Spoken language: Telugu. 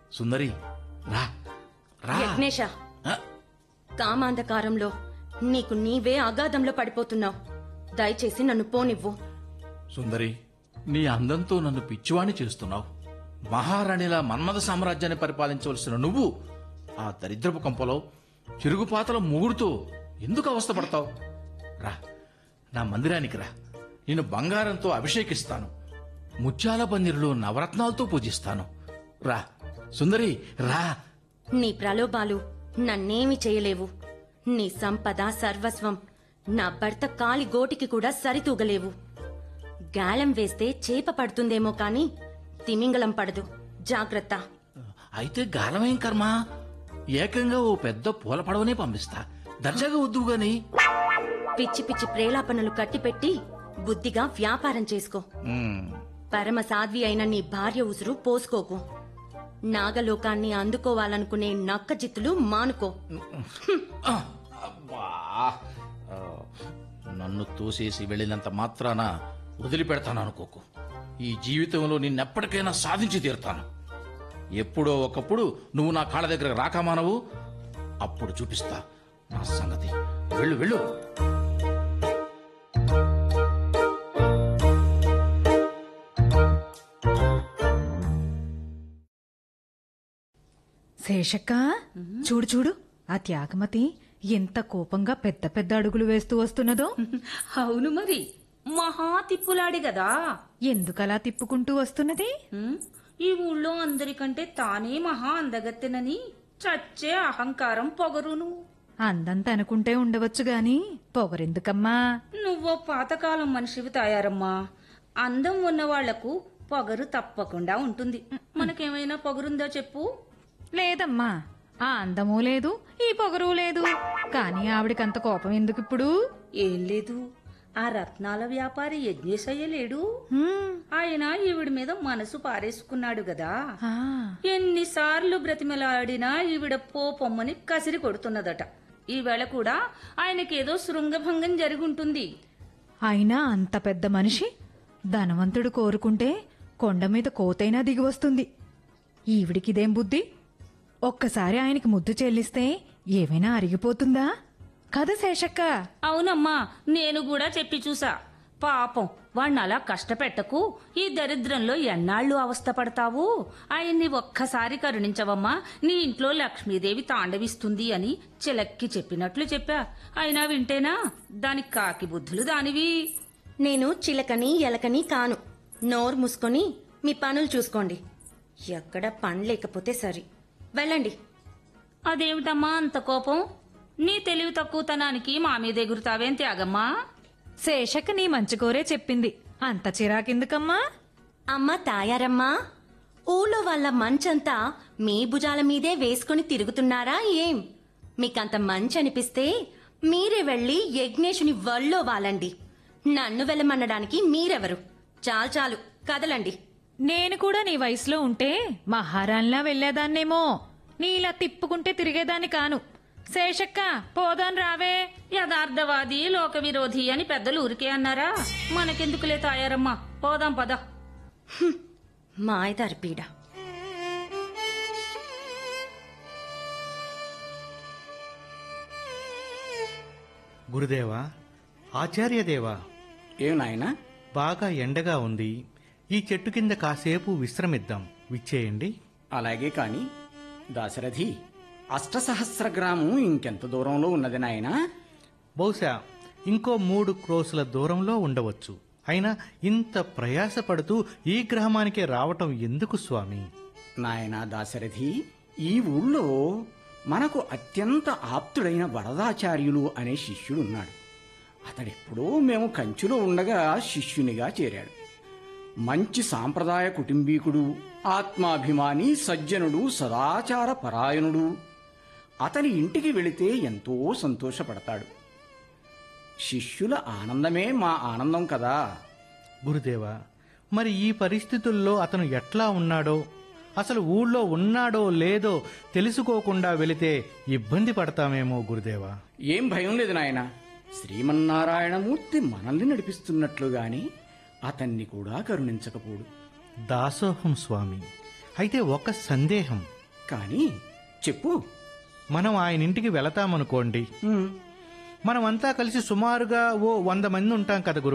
సుందరి రా రా యజ్ఞేష ఆ, కామాంధకారంలో నీకు నీవే అగాధంలో పడిపోతున్నావు దయచేసి నన్ను పోనివ్వు సుందరి నీ అందంతో నన్ను పిచ్చివాణి చేస్తున్నావు మహారాణిలా మన్మథ సామ్రాజ్యాన్ని పరిపాలించవలసిన నువ్వు ఆ దరిద్రపు కొంపలో చిరుగుపాతల మూగుడుతో ఎందుకు అవస్థపడతావు రా నా మందిరానికి రా నేను బంగారంతో అభిషేకిస్తాను ముత్యాల పందిరిలో నవరత్నాలతో పూజిస్తాను రా సుందరి రా నీ ప్రలోభాలు నన్నేమి చేయలేవు నీ సంపద సర్వస్వం నా భర్త కాలి గోటికి కూడా సరితూగలేవు గాలం వేస్తే చేప పడుతుందేమో కాని తిమింగలం పడదు జాగ్రత్త అయితే గాలమేం కర్మ ఏకంగా ఓ పెద్ద పూల పడవనే పంపిస్తా దర్జాగా వద్దు గాని పిచ్చి పిచ్చి ప్రేలాపనలు కట్టిపెట్టి బుద్ధిగా వ్యాపారం చేసుకో ఉమ్, పరమ సాధ్వి అయిన నీ భార్య ఉసురు పోసుకోకు నాగలోకాన్ని అందుకోవాలనుకునే నక్క జిత్తులు మానుకో ఆ, అబ్బా ఆ, నన్ను తోసేసి వెళ్ళినంత మాత్రాన వదిలిపెడతాను అనుకోకు ఈ జీవితంలో నిన్నెప్పటికైనా సాధించి తీరుతాను ఎప్పుడో ఒకప్పుడు నువ్వు నా కాళ్ళ దగ్గర రాకమానవు అప్పుడు చూపిస్తా నా సంగతి వెళ్ళు వెళ్ళు శేషక్క చూడు చూడు ఆ త్యాగమతి ఎంత కోపంగా పెద్ద పెద్ద అడుగులు వేస్తూ వస్తున్నదో అవును మరి మహా తిప్పులాడి గదా ఎందుకలా తిప్పుకుంటూ వస్తున్నది ఉమ్, ఈ ఊళ్ళో అందరికంటే తానే మహా అందగత్తెనని చచ్చే అహంకారం పొగరును అందంత అనుకుంటే ఉండవచ్చు గాని పొగరెందుకమ్మా నువ్వో పాతకాలం మనిషివి తాయారమ్మా అందం ఉన్న వాళ్లకు పొగరు తప్పకుండా ఉంటుంది మనకేమైనా పొగరుందా చెప్పు లేదమ్మా ఆ అందమూ లేదు ఈ పొగరు లేదు కాని ఆవిడకంత కోపం ఎందుకిప్పుడు ఏం లేదు ఆ రత్నాల వ్యాపారి యజ్ఞేశయ్య లేడు హ్మ్, ఆయన ఈవిడ మీద మనసు పారేసుకున్నాడు గదా ఆ, ఎన్నిసార్లు బ్రతిమలాడినా ఈవిడ పోపొమ్మని కసిరి కొడుతున్నదట ఈవేళ కూడా ఆయనకేదో శృంగభంగం జరుగుంటుంది అయినా అంత పెద్ద మనిషి ధనవంతుడు కోరుకుంటే కొండ మీద కోతైనా దిగి వస్తుంది ఈవిడికిదేం బుద్ధి ఒక్కసారి ఆయనకి ముద్దు చెల్లిస్తే ఏమైనా అరిగిపోతుందా కథ శేషక్క అవునమ్మా నేను కూడా చెప్పి చూసా పాపం వాణ్ణి అలా కష్టపెట్టకు ఈ దరిద్రంలో ఎన్నాళ్ళు అవస్థపడతావు ఆయన్ని ఒక్కసారి కరుణించవమ్మా నీ ఇంట్లో లక్ష్మీదేవి తాండవిస్తుంది అని చిలక్కి చెప్పినట్లు చెప్పా అయినా వింటేనా దానికి కాకి బుద్ధులు దానివి నేను చిలకని ఎలకని కాను నోరు మూసుకొని మీ పనులు చూసుకోండి ఎక్కడ పని లేకపోతే సరి వెళ్ళండి అదేమిటమ్మా అంత కోపం నీ తెలివి తక్కువతనానికి మా మీద ఎగురుతావేం త్యాగమ్మా శేషక్క నీ మంచి కోరే చెప్పింది అంత చిరాకెందుకమ్మా అమ్మ తాయారమ్మా ఊళ్ళో వాళ్ళ మంచంతా మీ భుజాల మీదే వేసుకుని తిరుగుతున్నారా ఏం మీకంత మంచి అనిపిస్తే మీరే వెళ్ళి యజ్ఞేశుని వల్లో వాలండి నన్ను వెళ్ళమనడానికి మీరెవరు చాలు చాలు కదలండి నేను కూడా నీ వయసులో ఉంటే మహారాణిలా వెళ్లేదాన్నేమో నీలా తిప్పుకుంటే తిరిగేదాన్ని కాను శేషక్క పోదాన్ రావే యథార్థవాది లోక విరోధి అని పెద్దలు ఊరికే అన్నారా మనకెందుకులే తాయారమ్మా పోదాం పద మాయదారి పీడ గురుదేవా ఆచార్యదేవా ఏం నాయనా బాగా ఎండగా ఉంది ఈ చెట్టు కింద కాసేపు విశ్రమిద్దాం విచ్చేయండి అలాగే కాని దాశరథి అష్టసహస్ర గ్రామం ఇంకెంత దూరంలో ఉన్నది నాయనా బహుశా ఇంకో మూడు క్రోసుల దూరంలో ఉండవచ్చు అయినా ఇంత ప్రయాసపడుతూ ఈ గ్రామానికే రావటం ఎందుకు స్వామి నాయనా దాశరథి ఈ ఊళ్ళో మనకు అత్యంత ఆప్తుడైన వరదాచార్యులు అనే శిష్యుడున్నాడు అతడెప్పుడో మేము కంచులో ఉండగా శిష్యునిగా చేరాడు మంచి సాంప్రదాయ కుటుంబీకుడు ఆత్మాభిమాని సజ్జనుడు సదాచార పరాయణుడు అతని ఇంటికి వెళితే ఎంతో సంతోషపడతాడు శిష్యుల ఆనందమే మా ఆనందం కదా గురుదేవా మరి ఈ పరిస్థితుల్లో అతను ఎట్లా ఉన్నాడో అసలు ఊళ్ళో ఉన్నాడో లేదో తెలుసుకోకుండా వెళితే ఇబ్బంది పడతామేమో గురుదేవా ఏం భయం లేదు నాయన శ్రీమన్నారాయణమూర్తి మనల్ని నడిపిస్తున్నట్లుగానే అతన్ని కూడా కరుణించకపోడు దాసోహం స్వామి అయితే ఒక సందేహం కానీ చెప్పు మనం ఆయన ఇంటికి వెళతామనుకోండి ఉమ్, మనమంతా కలిసి సుమారుగా ఓ వంద మంది ఉంటాం కదా గురు